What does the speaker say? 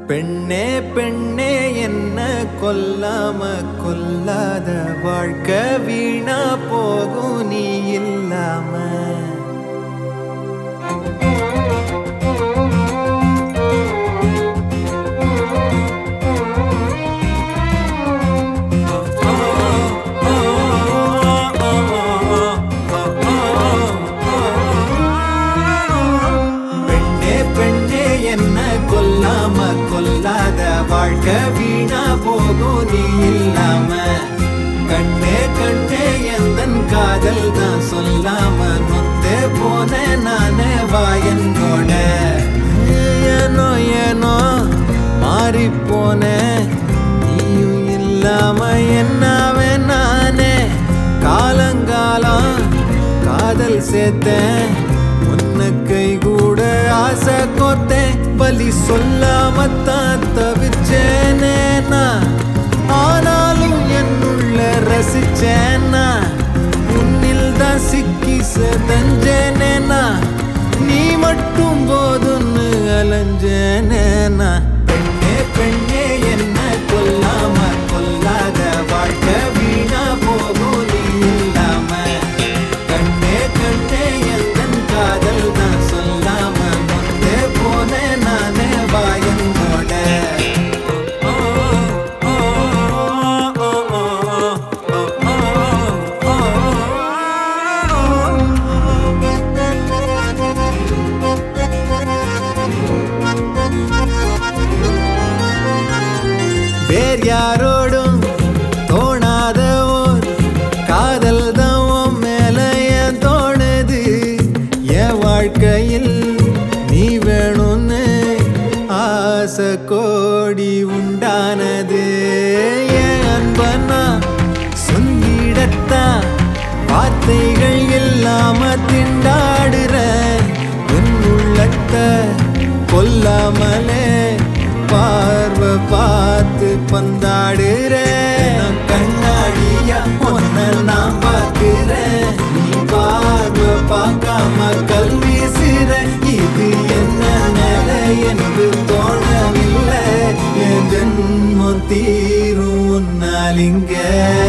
பெண்ணே பெண்ணே என்ன கொல்லாம கொல்லாத வாழ்க்கை வீணா போகும் நீ இல்லாம பெண்ணே பெண்ணே என்ன கொல்லாம கொல்லாத வாழ்க்கை வீணா போகும் நீ இல்லாம கண்ணே கண்ணே எந்தன் காதல் தான் சொல்லாம நொத்தே போன நானே வாயன்கோட ஏனோ ஏனோ மாறி போனேன் நீயும் இல்லாம என்னாவே நானே காலங்காலம் காதல் சேர்த்தேன் உன்ன கை கூட ஆசை கோத்தேன் பலி சொல்லாமத்தான் தவிச்சேனே நான் ஆனாலும் என்னுள்ள ரசிச்சேனா உன்னில் தான் சிக்கி செதஞ்சேனே நான் நீ மட்டும் போதுன்னு அலைஞ்சேனே நான் பெண்ணே பெண்ணே என்ன கொல்லாம கொல்லாத வாழ்க்கை வீணா போகும் நீ இல்லாம கண்ணே கண்ணே எந்தன் காதல் தான் சொல்லாம முந்தே போனேன் நானே வாயங்கோட ஓ, ஓ, ஓ, ஓ, ஓ, ஓ, ஓ, வேர் யாரோடும் தோணாத ஓர் காதல் தான் உன் மேல ஏன் தோணுது என் வாழ்க்கையில் நீ வேணும்னு ஆசை கோடி உண்டானது என் அன்பனா சொல்லிடத்தான் வார்த்தைகள் இல்லாம திண்டாடுற என் உள்ளத்தை கொல்லாமலே பார்வை பார்த்து பந்தாடுறேன் கண்ணாடியா ஒன்ன நான் பார்க்கிறேன் நீ பார்வை பார்க்காம கல்வி சிற இது என்ன நிலை என்று தோணவில்லை என் ஜென்மம் தீரும் உன்னால் இங்கே